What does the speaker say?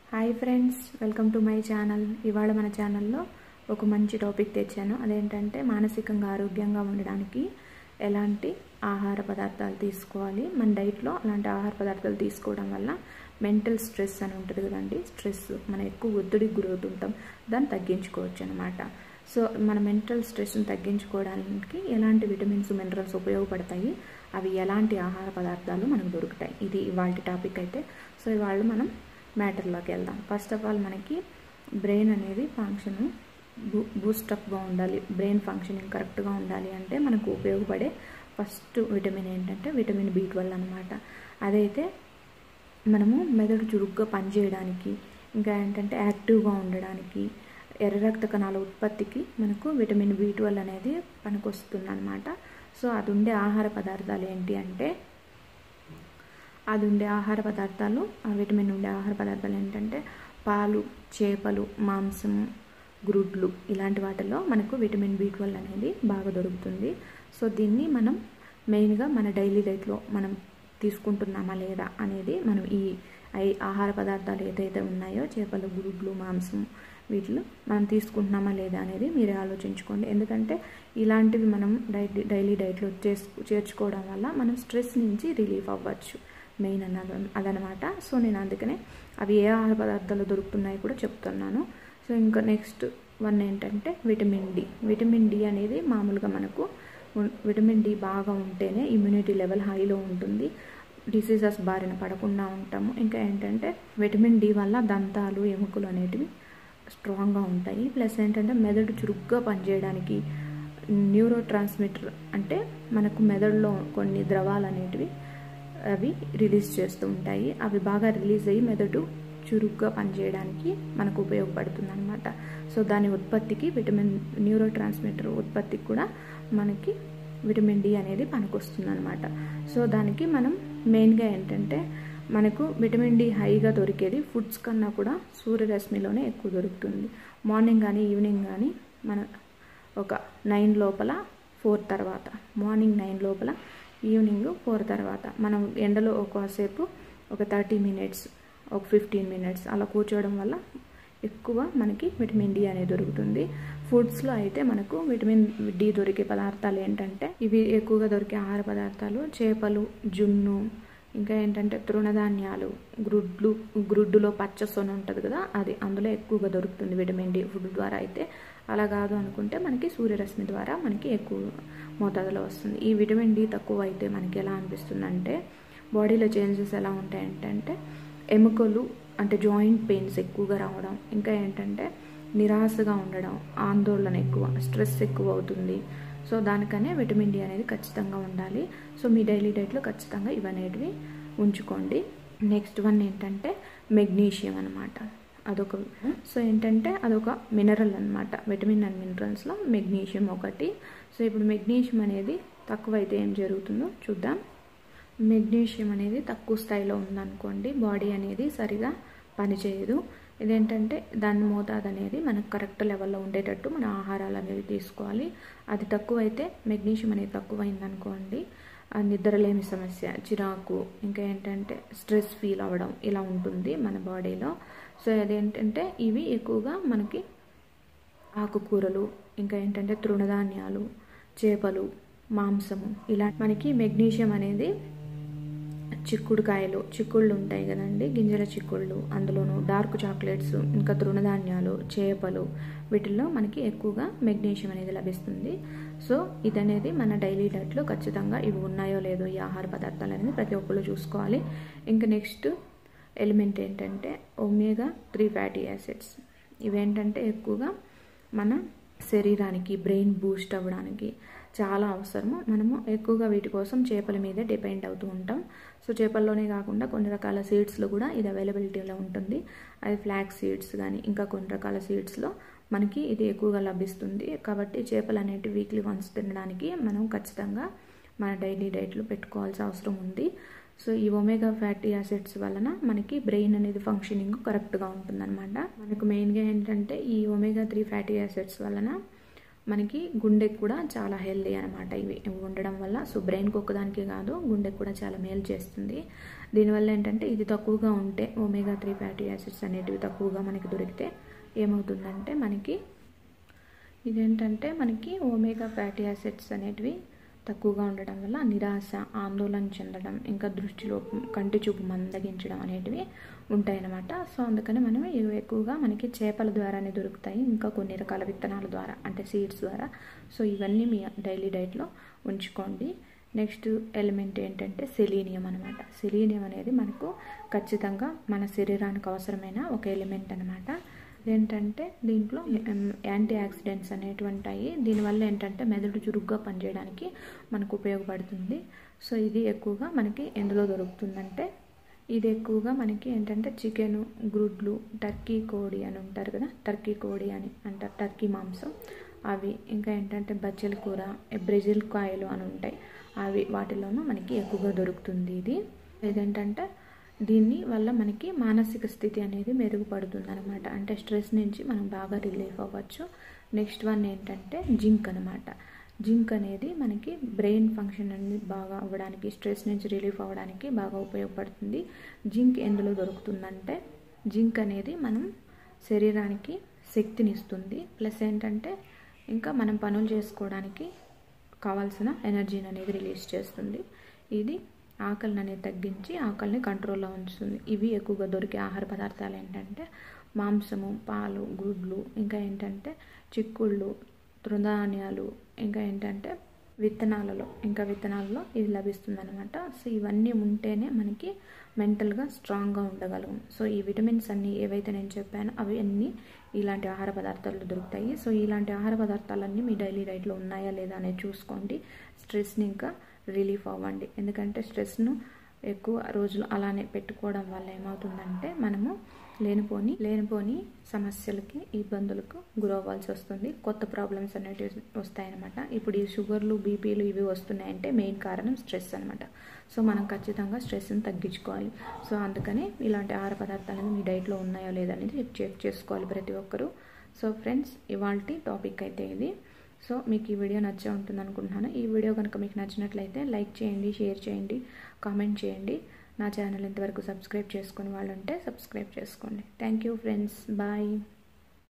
hi friends welcome to my channel ఇవాళ మన ఛానల్లో ఒక మంచి టాపిక్ తెచ్చాను అదేంటంటే మానసికంగా ఆరోగ్యంగా ఉండడానికి ఎలాంటి ఆహార పదార్థాలు తీసుకోవాలి మన డైట్లో అలాంటి ఆహార పదార్థాలు తీసుకోవడం వల్ల మెంటల్ స్ట్రెస్ అని ఉంటుంది కదండి స్ట్రెస్ మనం ఎక్కువ ఒత్తిడికి గురవుతుంటాం దాన్ని తగ్గించుకోవచ్చు అనమాట సో మన మెంటల్ స్ట్రెస్ని తగ్గించుకోవడానికి ఎలాంటి విటమిన్స్ మినరల్స్ ఉపయోగపడతాయి అవి ఎలాంటి ఆహార పదార్థాలు మనకు దొరుకుతాయి ఇది ఇవాళ టాపిక్ అయితే సో ఇవాళ మనం మ్యాటర్లోకి వెళ్దాం ఫస్ట్ ఆఫ్ ఆల్ మనకి బ్రెయిన్ అనేది ఫంక్షన్ బూ బూస్టప్గా ఉండాలి బ్రెయిన్ ఫంక్షనింగ్ కరెక్ట్గా ఉండాలి అంటే మనకు ఉపయోగపడే ఫస్ట్ విటమిన్ ఏంటంటే విటమిన్ బి ట్వెల్వ్ అనమాట అదైతే మనము మెదడు చురుగ్గా పనిచేయడానికి ఇంకా ఏంటంటే యాక్టివ్గా ఉండడానికి ఎర్ర రక్త కణాల ఉత్పత్తికి మనకు విటమిన్ బి ట్వెల్వ్ అనేది పనికొస్తుంది అనమాట సో అది ఉండే ఆహార పదార్థాలు ఏంటి అంటే అది ఉండే ఆహార పదార్థాలు ఆ విటమిన్ ఉండే ఆహార పదార్థాలు ఏంటంటే పాలు చేపలు మాంసం గ్రుడ్లు ఇలాంటి వాటిల్లో మనకు విటమిన్ బి ట్వెల్వ్ అనేది బాగా దొరుకుతుంది సో దీన్ని మనం మెయిన్గా మన డైలీ డైట్లో మనం తీసుకుంటున్నామా లేదా అనేది మనం ఈ ఆహార పదార్థాలు ఏదైతే ఉన్నాయో చేపలు గుడ్లు మాంసం వీటిలో మనం తీసుకుంటున్నామా లేదా అనేది మీరే ఆలోచించుకోండి ఎందుకంటే ఇలాంటివి మనం డైలీ డైలీ డైట్లో చేసు చేర్చుకోవడం వల్ల మనం స్ట్రెస్ నుంచి రిలీఫ్ అవ్వచ్చు మెయిన్ అన్నది అదనమాట సో నేను అందుకనే అవి ఏ ఆహార పదార్థాలు దొరుకుతున్నాయో కూడా చెప్తున్నాను సో ఇంకా నెక్స్ట్ వన్ ఏంటంటే విటమిన్ డి విటమిన్ డి అనేది మామూలుగా మనకు విటమిన్ డి బాగా ఉంటేనే ఇమ్యూనిటీ లెవెల్ హైలో ఉంటుంది డిసీజెస్ బారిన పడకుండా ఉంటాము ఇంకా ఏంటంటే విటమిన్ డి వల్ల దంతాలు ఎముకలు అనేటివి స్ట్రాంగ్గా ఉంటాయి ప్లస్ ఏంటంటే మెదడు చురుగ్గా పనిచేయడానికి న్యూరో ట్రాన్స్మిటర్ అంటే మనకు మెదడులో కొన్ని ద్రవాలు అనేటివి అవి రిలీజ్ చేస్తూ ఉంటాయి అవి బాగా రిలీజ్ అయ్యి మెదడు చురుగ్గా పనిచేయడానికి మనకు ఉపయోగపడుతుంది అనమాట సో దాని ఉత్పత్తికి విటమిన్ న్యూరో ట్రాన్స్మిటర్ ఉత్పత్తికి కూడా మనకి విటమిన్ డి అనేది పనికొస్తుంది అనమాట సో దానికి మనం మెయిన్గా ఏంటంటే మనకు విటమిన్ డి హైగా దొరికేది ఫుడ్స్ కన్నా కూడా సూర్యరశ్మిలోనే ఎక్కువ దొరుకుతుంది మార్నింగ్ కానీ ఈవినింగ్ కానీ మన ఒక నైన్ లోపల ఫోర్ తర్వాత మార్నింగ్ నైన్ లోపల ఈవినింగ్ ఫోర్ తర్వాత మనం ఎండలో ఒకసేపు ఒక థర్టీ మినిట్స్ ఒక ఫిఫ్టీన్ మినిట్స్ అలా కూర్చోవడం వల్ల ఎక్కువ మనకి విటమిన్ డి అనేది దొరుకుతుంది ఫుడ్స్లో అయితే మనకు విటమిన్ డి దొరికే పదార్థాలు ఏంటంటే ఇవి ఎక్కువగా దొరికే ఆహార పదార్థాలు చేపలు జున్ను ఇంకా ఏంటంటే తృణధాన్యాలు గ్రుడ్లు గ్రుడ్డులో పచ్చ సొన ఉంటుంది కదా అది అందులో ఎక్కువగా దొరుకుతుంది విటమిన్ డి ఫుడ్ ద్వారా అయితే అలా కాదు అనుకుంటే మనకి సూర్యరశ్మి ద్వారా మనకి ఎక్కువ మోతాదులో వస్తుంది ఈ విటమిన్ డి తక్కువ అయితే మనకి ఎలా అనిపిస్తుంది అంటే బాడీలో చేంజెస్ ఎలా ఉంటాయంటే ఎముకలు అంటే జాయింట్ పెయిన్స్ ఎక్కువగా రావడం ఇంకా ఏంటంటే నిరాశగా ఉండడం ఆందోళన ఎక్కువ స్ట్రెస్ ఎక్కువ అవుతుంది సో దానికనే విటమిన్ డి అనేది ఖచ్చితంగా ఉండాలి సో మీ డైలీ డైట్లో ఖచ్చితంగా ఇవనేటివి ఉంచుకోండి నెక్స్ట్ వన్ ఏంటంటే మెగ్నీషియం అనమాట అదొక సో ఏంటంటే అదొక మినరల్ అనమాట విటమిన్ అండ్ మినరల్స్లో మెగ్నీషియం ఒకటి సో ఇప్పుడు మెగ్నీషియం అనేది తక్కువైతే ఏం జరుగుతుందో చూద్దాం మెగ్నీషియం అనేది తక్కువ స్థాయిలో ఉందనుకోండి బాడీ అనేది సరిగా పనిచేయదు ఇదేంటంటే దాని మోతాదు అనేది మనకు కరెక్ట్ లెవెల్లో ఉండేటట్టు మన ఆహారాలు అనేవి తీసుకోవాలి అది తక్కువైతే మెగ్నీషియం అనేది తక్కువైందనుకోండి నిద్రలేమి సమస్య చిరాకు ఇంకా ఏంటంటే స్ట్రెస్ ఫీల్ అవ్వడం ఇలా ఉంటుంది మన బాడీలో సో అదేంటంటే ఇవి ఎక్కువగా మనకి ఆకుకూరలు ఇంకా ఏంటంటే తృణధాన్యాలు చేపలు మాంసము ఇలా మనకి మెగ్నీషియం అనేది చిక్కుడుకాయలు చిక్కుళ్ళు ఉంటాయి కదండి గింజల చిక్కుళ్ళు అందులోను డార్క్ చాక్లెట్స్ ఇంకా తృణధాన్యాలు చేపలు వీటిల్లో మనకి ఎక్కువగా మెగ్నీషియం అనేది లభిస్తుంది సో ఇదనేది మన డైలీ డైట్లో ఖచ్చితంగా ఇవి ఉన్నాయో లేదో ఈ ఆహార పదార్థాలు అనేది ప్రతి ఒక్కరు చూసుకోవాలి ఇంకా నెక్స్ట్ ఎలిమెంట్ ఏంటంటే ఒమేగా త్రీ ఫ్యాటీ యాసిడ్స్ ఇవేంటంటే ఎక్కువగా మన శరీరానికి బ్రెయిన్ బూస్ట్ అవ్వడానికి చాలా అవసరము మనము ఎక్కువగా వీటి కోసం చేపల మీదే డిపెండ్ అవుతూ ఉంటాం సో చేపల్లోనే కాకుండా కొన్ని రకాల సీడ్స్లో కూడా ఇది అవైలబిలిటీలో ఉంటుంది అది ఫ్లాక్ సీడ్స్ కానీ ఇంకా కొన్ని రకాల సీడ్స్లో మనకి ఇది ఎక్కువగా లభిస్తుంది కాబట్టి చేపలు అనేవి వీక్లీ వన్స్ తినడానికి మనం ఖచ్చితంగా మన డైలీ డైట్లో పెట్టుకోవాల్సిన అవసరం ఉంది సో ఈ ఒమేగా ఫ్యాటీ యాసిడ్స్ వలన మనకి బ్రెయిన్ అనేది ఫంక్షనింగ్ కరెక్ట్గా ఉంటుందన్నమాట మనకు మెయిన్గా ఏంటంటే ఈ ఒమేగా త్రీ ఫ్యాటీ యాసిడ్స్ వలన మనకి గుండెకి కూడా చాలా హెల్దీ అనమాట ఇవి ఇవి ఉండడం వల్ల సో బ్రెయిన్కి ఒక్కదానికి కాదు గుండెకి కూడా చాలా మేలు చేస్తుంది దీనివల్ల ఏంటంటే ఇది తక్కువగా ఉంటే ఒమేగా త్రీ ఫ్యాటీ యాసిడ్స్ అనేటివి తక్కువగా మనకి దొరికితే ఏమవుతుందంటే మనకి ఇదేంటంటే మనకి ఒమేగా ఫ్యాటీ యాసిడ్స్ అనేటివి తక్కువగా ఉండడం వల్ల నిరాశ ఆందోళన చెందడం ఇంకా దృష్టిలో కంటి చూపు మందగించడం అనేటివి ఉంటాయన్నమాట సో అందుకని మనం ఇవి ఎక్కువగా మనకి చేపల ద్వారానే దొరుకుతాయి ఇంకా కొన్ని రకాల విత్తనాల ద్వారా అంటే సీడ్స్ ద్వారా సో ఇవన్నీ మీ డైలీ డైట్లో ఉంచుకోండి నెక్స్ట్ ఎలిమెంట్ ఏంటంటే సెలీనియం అనమాట సెలీనియం అనేది మనకు ఖచ్చితంగా మన శరీరానికి అవసరమైన ఒక ఎలిమెంట్ అనమాట ఏంటంటే దీంట్లో యాంటీ ఆక్సిడెంట్స్ అనేటివి ఉంటాయి దీనివల్ల ఏంటంటే మెదడు చురుగ్గా పనిచేయడానికి మనకు ఉపయోగపడుతుంది సో ఇది ఎక్కువగా మనకి ఎందులో దొరుకుతుందంటే ఇది ఎక్కువగా మనకి ఏంటంటే చికెన్ గుడ్లు టర్కీ కోడి అని ఉంటారు కదా టర్కీ కోడి అని అంటారు టర్కీ మాంసం అవి ఇంకా ఏంటంటే బచ్చల కూర బ్రెజిల్ కాయలు అని ఉంటాయి అవి వాటిలోనూ మనకి ఎక్కువగా దొరుకుతుంది ఇది ఏదేంటంటే దీన్ని వల్ల మనకి మానసిక స్థితి అనేది మెరుగుపడుతుంది అనమాట అంటే స్ట్రెస్ నుంచి మనం బాగా రిలీఫ్ అవ్వచ్చు నెక్స్ట్ వన్ ఏంటంటే జింక్ అనమాట జింక్ అనేది మనకి బ్రెయిన్ ఫంక్షన్ అనేది బాగా అవ్వడానికి స్ట్రెస్ నుంచి రిలీఫ్ అవ్వడానికి బాగా ఉపయోగపడుతుంది జింక్ ఎందులో దొరుకుతుందంటే జింక్ అనేది మనం శరీరానికి శక్తిని ఇస్తుంది ప్లస్ ఏంటంటే ఇంకా మనం పనులు చేసుకోవడానికి కావాల్సిన ఎనర్జీని అనేది రిలీజ్ చేస్తుంది ఇది ఆకలిని అనేది తగ్గించి ఆకలిని కంట్రోల్లో ఉంచుతుంది ఇవి ఎక్కువగా దొరికే ఆహార పదార్థాలు ఏంటంటే మాంసము పాలు గుడ్లు ఇంకా ఏంటంటే చిక్కుళ్ళు తృణధాన్యాలు ఇంకా ఏంటంటే విత్తనాలలో ఇంకా విత్తనాలలో ఇది లభిస్తుంది అనమాట సో ఇవన్నీ ఉంటేనే మనకి మెంటల్గా స్ట్రాంగ్గా ఉండగలం సో ఈ విటమిన్స్ అన్నీ ఏవైతే నేను చెప్పానో అవి అన్నీ ఇలాంటి ఆహార పదార్థాలు దొరుకుతాయి సో ఇలాంటి ఆహార పదార్థాలన్నీ మీ డైలీ డైట్లో ఉన్నాయా లేదా అనేది చూసుకోండి స్ట్రెస్ని ఇంకా రిలీఫ్ అవ్వండి ఎందుకంటే స్ట్రెస్ను ఎక్కువ రోజులు అలానే పెట్టుకోవడం వల్ల ఏమవుతుందంటే మనము లేనిపోని లేనిపోని సమస్యలకి ఇబ్బందులకు గురవ్వాల్సి వస్తుంది కొత్త ప్రాబ్లమ్స్ అనేటివి వస్తాయన్నమాట ఇప్పుడు ఈ షుగర్లు బీపీలు ఇవి వస్తున్నాయంటే మెయిన్ కారణం స్ట్రెస్ అనమాట సో మనం ఖచ్చితంగా స్ట్రెస్ని తగ్గించుకోవాలి సో అందుకని ఇలాంటి ఆహార పదార్థాలు మీ డైట్లో ఉన్నాయో లేదనేది చెక్ చేసుకోవాలి ప్రతి ఒక్కరూ సో ఫ్రెండ్స్ ఇవాళ టాపిక్ అయితే ఇది సో మీకు ఈ వీడియో నచ్చే ఉంటుంది అనుకుంటున్నాను ఈ వీడియో కనుక మీకు నచ్చినట్లయితే లైక్ చేయండి షేర్ చేయండి కామెంట్ చేయండి నా ఛానల్ ఇంతవరకు సబ్స్క్రైబ్ చేసుకుని వాళ్ళు ఉంటే సబ్స్క్రైబ్ చేసుకోండి థ్యాంక్ యూ ఫ్రెండ్స్ బాయ్